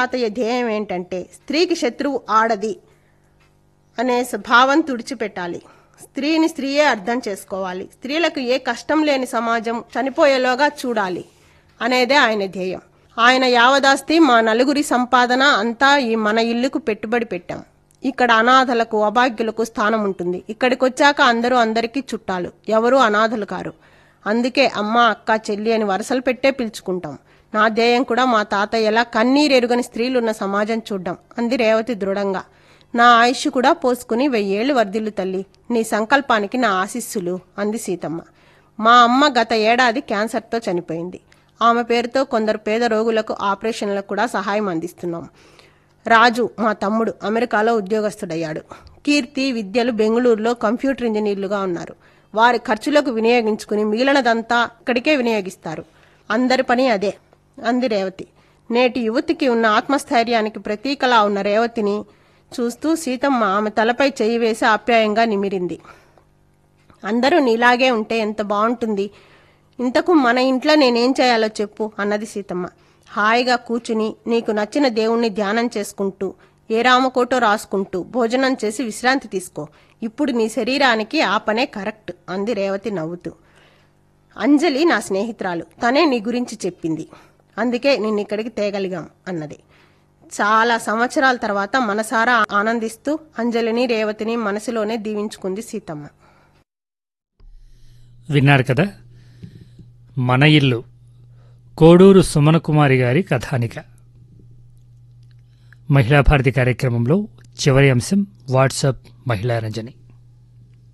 తాతయ్య ధ్యేయం ఏంటంటే స్త్రీకి శత్రువు ఆడది అనే స- భావం తుడిచిపెట్టాలి స్త్రీని స్త్రీయే అర్థం చేసుకోవాలి స్త్రీలకు ఏ కష్టం లేని సమాజం చనిపోయేలోగా చూడాలి అనేదే ఆయన ధ్యేయం ఆయన యావదాస్తి మా నలుగురి సంపాదన అంతా ఈ మన ఇల్లుకు పెట్టుబడి పెట్టాం ఇక్కడ అనాథలకు అభాగ్యులకు స్థానం ఉంటుంది ఇక్కడికి వచ్చాక అందరూ అందరికీ చుట్టాలు ఎవరూ అనాథలు కారు అందుకే అమ్మ అక్క చెల్లి అని వరుసలు పెట్టే పిలుచుకుంటాం నా ధ్యేయం కూడా మా తాతయ్యలా కన్నీరెరుగని స్త్రీలున్న సమాజం చూడ్డం అంది రేవతి దృఢంగా నా ఆయుష్ కూడా పోసుకుని వెయ్యేళ్లు వర్ధిల్లు తల్లి నీ సంకల్పానికి నా ఆశీస్సులు అంది సీతమ్మ మా అమ్మ గత ఏడాది క్యాన్సర్తో చనిపోయింది ఆమె పేరుతో కొందరు పేద రోగులకు ఆపరేషన్లకు కూడా సహాయం అందిస్తున్నాం రాజు మా తమ్ముడు అమెరికాలో ఉద్యోగస్తుడయ్యాడు కీర్తి విద్యలు బెంగళూరులో కంప్యూటర్ ఇంజనీర్లుగా ఉన్నారు వారి ఖర్చులకు వినియోగించుకుని మిగిలినదంతా ఇక్కడికే వినియోగిస్తారు అందరి పని అదే అంది రేవతి నేటి యువతికి ఉన్న ఆత్మస్థైర్యానికి ప్రతీకలా ఉన్న రేవతిని చూస్తూ సీతమ్మ ఆమె తలపై చెయ్యి వేసి ఆప్యాయంగా నిమిరింది అందరూ నీలాగే ఉంటే ఎంత బాగుంటుంది ఇంతకు మన ఇంట్లో నేనేం చేయాలో చెప్పు అన్నది సీతమ్మ హాయిగా కూర్చుని నీకు నచ్చిన దేవుణ్ణి ధ్యానం చేసుకుంటూ ఏ రామకోటో రాసుకుంటూ భోజనం చేసి విశ్రాంతి తీసుకో ఇప్పుడు నీ శరీరానికి ఆ పనే కరెక్ట్ అంది రేవతి నవ్వుతూ అంజలి నా స్నేహితురాలు తనే నీ గురించి చెప్పింది అందుకే నిన్ను ఇక్కడికి తేగలిగాం అన్నది చాలా సంవత్సరాల తర్వాత మనసారా ఆనందిస్తూ అంజలిని రేవతిని మనసులోనే దీవించుకుంది సీతమ్మ విన్నారు కదా మన ఇల్లు కోడూరు సుమనకుమారి గారి కథానిక మహిళా భారతి కార్యక్రమంలో చివరి అంశం వాట్సాప్ మహిళా రంజని